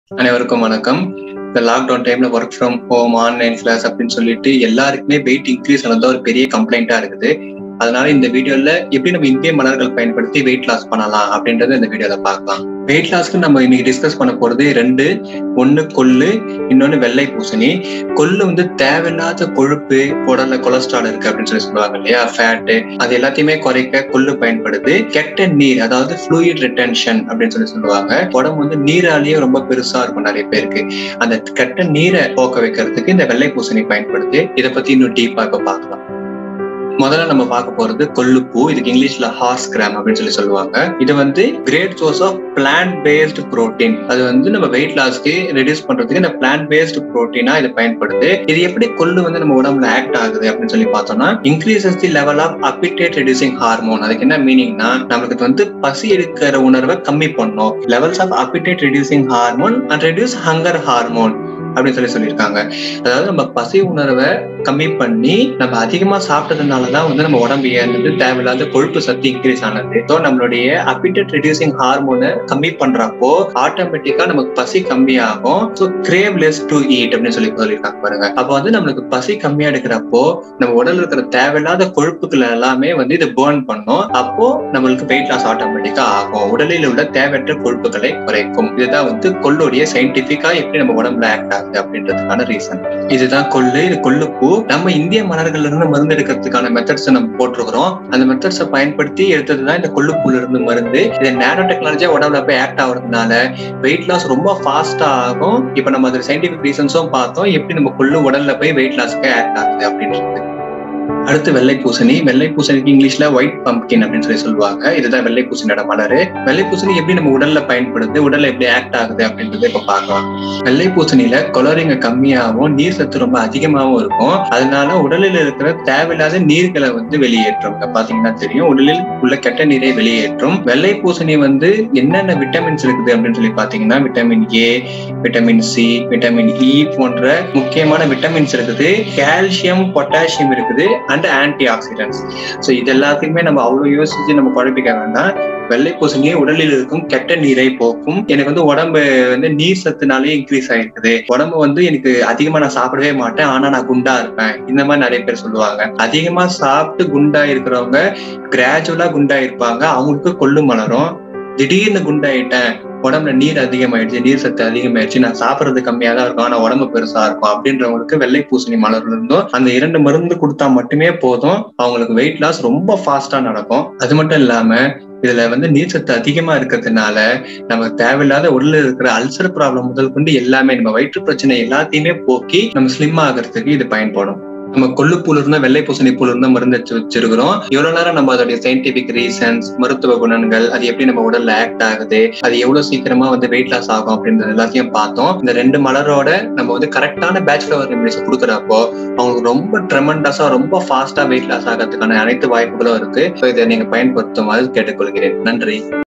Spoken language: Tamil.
அனைவருக்கும் வணக்கம் இந்த லாக்டவுன் டைம்ல work from home online class அப்படின்னு சொல்லிட்டு எல்லாருக்குமே வெயிட் இன்க்ரீஸ் ஆனது ஒரு பெரிய கம்ப்ளைண்டா இருக்குது அதனால இந்த வீடியோல எப்படி நம்ம இந்திய மலர்கள் பயன்படுத்தி வெயிட் லாஸ் பண்ணலாம் அப்படின்றத இந்த வீடியோல பார்க்கலாம் வெயிட் லாஸ்க்கு நம்ம இன்னைக்கு டிஸ்கஸ் பண்ண போறது ரெண்டு ஒன்னு கொள்ளு இன்னொன்னு வெள்ளை பூசணி கொள்ளு வந்து தேவையில்லாத கொழுப்பு உடல்ல கொலஸ்ட்ரால் இருக்கு அப்படின்னு சொல்லி சொல்லுவாங்க இல்லையா ஃபேட்டு அது எல்லாத்தையுமே குறைக்க கொள்ளு பயன்படுது கெட்ட நீர் அதாவது ஃப்ளூயிட் ரிட்டன்ஷன் அப்படின்னு சொல்லி சொல்லுவாங்க உடம்பு வந்து நீராலேயே ரொம்ப பெருசா இருக்கும் நிறைய பேருக்கு அந்த கெட்ட நீரை போக்க வைக்கிறதுக்கு இந்த வெள்ளை பூசணி பயன்படுது இதை பத்தி இன்னும் டீப்பா இப்ப பார்க்கலாம் முதல்ல நம்ம பார்க்க போறது கொள்ளுப்பூ இதுக்கு இங்கிலீஷ்ல ஹார்ஸ் கிராம் அப்படின்னு சொல்லி சொல்லுவாங்க இது வந்து great source of plant based protein அது வந்து நம்ம வெயிட் லாஸ்க்கு ரெடியூஸ் பண்றதுக்கு இந்த பிளான்ட் பேஸ்டு புரோட்டீனா இது பயன்படுது இது எப்படி கொள்ளு வந்து நம்ம உடம்புல ஆக்ட் ஆகுது அப்படின்னு சொல்லி பார்த்தோம்னா increases the level of appetite reducing hormone அதுக்கு என்ன மீனிங்னா நம்மளுக்கு வந்து பசி எடுக்கிற உணர்வை கம்மி பண்ணும் levels of appetite reducing hormone and reduce hunger hormone அப்படின்னு சொல்லி சொல்லியிருக்காங்க அதாவது நம்ம பசி உணர்வை கம்மி பண்ணி நம்ம அதிகமா சாப்பிட்டதுனாலதான் வந்து நம்ம உடம்பு ஏறது தேவையில்லாத கொழுப்பு சக்தி இன்க்ரீஸ் ஆனது ஸோ நம்மளுடைய அப்பிடட் ரெடியூசிங் ஹார்மோனை கம்மி பண்றப்போ ஆட்டோமேட்டிக்கா நமக்கு பசி கம்மியாகும் so crave less to eat அப்படின்னு சொல்லி சொல்லியிருக்காங்க பாருங்க அப்போ வந்து நம்மளுக்கு பசி கம்மியா எடுக்கிறப்போ நம்ம உடல்ல இருக்கிற தேவையில்லாத கொழுப்புகள் எல்லாமே வந்து இது பேர்ன் பண்ணும் அப்போ நம்மளுக்கு வெயிட் லாஸ் ஆட்டோமேட்டிக்கா ஆகும் உடலில் உள்ள தேவையற்ற கொழுப்புகளை குறைக்கும் இதுதான் வந்து கொள்ளுடைய சயின்டிபிக்கா எப்படி நம்ம உடம்புல ஆக்ட் ஆகுது அப்படின்றதுக்கான ரீசன் இதுதான் கொள்ளு இது கொள்ளுப்பூ நம்ம இந்திய மலர்கள்ல இருந்து மருந்து எடுக்கிறதுக்கான மெத்தட்ஸ் நம்ம போட்டிருக்கிறோம் அந்த மெத்தட்ஸை பயன்படுத்தி எடுத்ததுதான் இந்த கொள்ளுப்பூல இருந்து மருந்து இது நேனோ டெக்னாலஜியா உடம்புல போய் ஆக்ட் ஆகுறதுனால வெயிட் லாஸ் ரொம்ப ஃபாஸ்டா ஆகும் இப்ப நம்ம அது சயின்டிபிக் ரீசன்ஸும் பார்த்தோம் எப்படி நம்ம கொள்ளு உடல்ல போய் வெயிட் லாஸ்க்கு ஆக்ட் ஆகுது அப்படின்றது அடுத்து வெள்ளை பூசணி வெள்ளை பூசணிக்கு இங்கிலீஷ்ல ஒயிட் பம்ப்கின் அப்படின்னு சொல்லி சொல்லுவாங்க இதுதான் வெள்ளை பூசணியோட மலரு வெள்ளை பூசணி எப்படி நம்ம உடல்ல பயன்படுது உடல்ல எப்படி ஆக்ட் ஆகுது அப்படின்றத இப்ப பார்க்கலாம் வெள்ளை பூசணியில கொலரிங்க கம்மியாகவும் நீர் சத்து ரொம்ப அதிகமாகவும் இருக்கும் அதனால உடலில் இருக்கிற தேவையில்லாத நீர்களை வந்து வெளியேற்றும் பாத்தீங்கன்னா தெரியும் உடலில் உள்ள கெட்ட நீரை வெளியேற்றும் வெள்ளை பூசணி வந்து என்னென்ன விட்டமின்ஸ் இருக்குது அப்படின்னு சொல்லி பாத்தீங்கன்னா vitamin A vitamin C vitamin E போன்ற முக்கியமான விட்டமின்ஸ் இருக்குது கால்சியம் பொட்டாசியம் இருக்குது அண்ட் ஆன்டி ஆக்சிடென்ட்ஸ் ஸோ இது எல்லாத்தையுமே நம்ம அவ்வளவு யோசிச்சு நம்ம குழப்பிக்க வேண்டாம் வெள்ளை பூசணியே உடலில் இருக்கும் கெட்ட நீரை போக்கும் எனக்கு வந்து உடம்பு வந்து நீர் சத்துனாலே இன்க்ரீஸ் ஆயிருக்குது உடம்பு வந்து எனக்கு அதிகமா நான் சாப்பிடவே மாட்டேன் ஆனா நான் குண்டா இருப்பேன் இந்த மாதிரி நிறைய பேர் சொல்லுவாங்க அதிகமா சாப்பிட்டு குண்டா இருக்கிறவங்க கிராஜுவலா குண்டா இருப்பாங்க அவங்களுக்கு கொள்ளு மலரும் திடீர்னு குண்டாயிட்டேன் உடம்புல நீர் அதிகமாயிடுச்சு நீர் சத்து அதிகமாயிடுச்சு நான் சாப்பிடுறது கம்மியா தான் இருக்கும் ஆனா உடம்பு பெருசா இருக்கும் அப்படின்றவங்களுக்கு வெள்ளை பூசணி மலர்ல இருந்தும் அந்த இரண்டு மருந்து கொடுத்தா மட்டுமே போதும் அவங்களுக்கு வெயிட் லாஸ் ரொம்ப ஃபாஸ்டா நடக்கும் அது மட்டும் இல்லாம இதுல வந்து நீர் சத்து அதிகமா இருக்கிறதுனால நமக்கு தேவையில்லாத உடல்ல இருக்கிற அல்சர் ப்ராப்ளம் முதல் கொண்டு எல்லாமே நம்ம வயிற்று பிரச்சனை எல்லாத்தையுமே போக்கி நம்ம ஸ்லிம் ஆகிறதுக்கு இது பயன்படும் நம்ம கொள்ளுப்பூல இருந்தா வெள்ளை பூசணி பூல இருந்தா மருந்து வச்சு வச்சிருக்கிறோம் எவ்வளவு நேரம் நம்ம அதோடைய சயின்டிபிக் ரீசன்ஸ் மருத்துவ குணங்கள் அது எப்படி நம்ம உடல்ல ஆக்ட் ஆகுது அது எவ்வளவு சீக்கிரமா வந்து வெயிட் லாஸ் ஆகும் அப்படின்றது எல்லாத்தையும் பார்த்தோம் இந்த ரெண்டு மலரோட நம்ம வந்து கரெக்டான பேச்சுலர் ரெமிடிஸ் கொடுக்குறப்போ அவங்களுக்கு ரொம்ப ட்ரெமண்டஸா ரொம்ப ஃபாஸ்டா வெயிட் லாஸ் ஆகிறதுக்கான அனைத்து வாய்ப்புகளும் இருக்கு ஸோ இதை நீங்க பயன்படுத்துமாறு கேட்டுக்கொள்கிறேன் நன்றி